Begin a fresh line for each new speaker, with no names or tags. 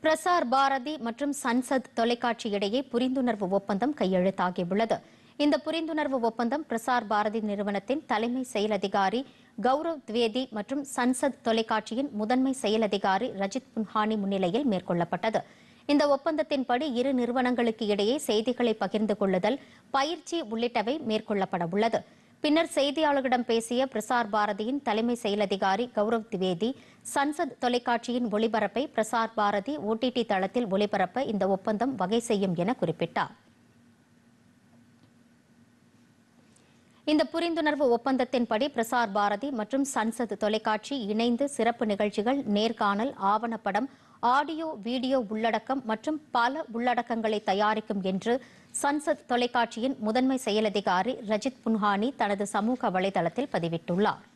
பிரசார் பாரதி மற்றும் சன்சத் தொலைக்காட்சி இடையே புரிந்துணர்வு ஒப்பந்தம் கையெழுத்தாகியுள்ளது இந்த புரிந்துணர்வு ஒப்பந்தம் பிரசார் பாரதி நிறுவனத்தின் தலைமை செயல் அதிகாரி கௌரவ் திவேதி மற்றும் சன்சத் தொலைக்காட்சியின் முதன்மை செயல் அதிகாரி ரஜித் புன்ஹானி முன்னிலையில் மேற்கொள்ளப்பட்டது இந்த ஒப்பந்தத்தின்படி இரு நிறுவனங்களுக்கு இடையே செய்திகளை பகிர்ந்து கொள்ளுதல் பயிற்சி உள்ளிட்டவை மேற்கொள்ளப்பட உள்ளது பின்னர் செய்தியாளர்களிடம் பேசிய பிரசார் பாரதியின் தலைமை செயல் அதிகாரி கௌரவ் திவேதி சன்சத் தொலைக்காட்சியின் ஒளிபரப்பை பிரசார் பாரதி ஓடிடி தளத்தில் ஒளிபரப்ப இந்த ஒப்பந்தம் வகை செய்யும் என குறிப்பிட்டார் இந்த புரிந்துணர்வு ஒப்பந்தத்தின்படி பிரசார் பாரதி மற்றும் சன்சத் தொலைக்காட்சி இணைந்து சிறப்பு நிகழ்ச்சிகள் நேர்காணல் ஆவணப்படம் ஆடியோ வீடியோ உள்ளடக்கம் மற்றும் பல உள்ளடக்கங்களை தயாரிக்கும் என்று சன்சத் தொலைக்காட்சியின் முதன்மை செயல் அதிகாரி ரஜித் புன்ஹானி தனது சமூக வலைதளத்தில் பதிவிட்டுள்ளார்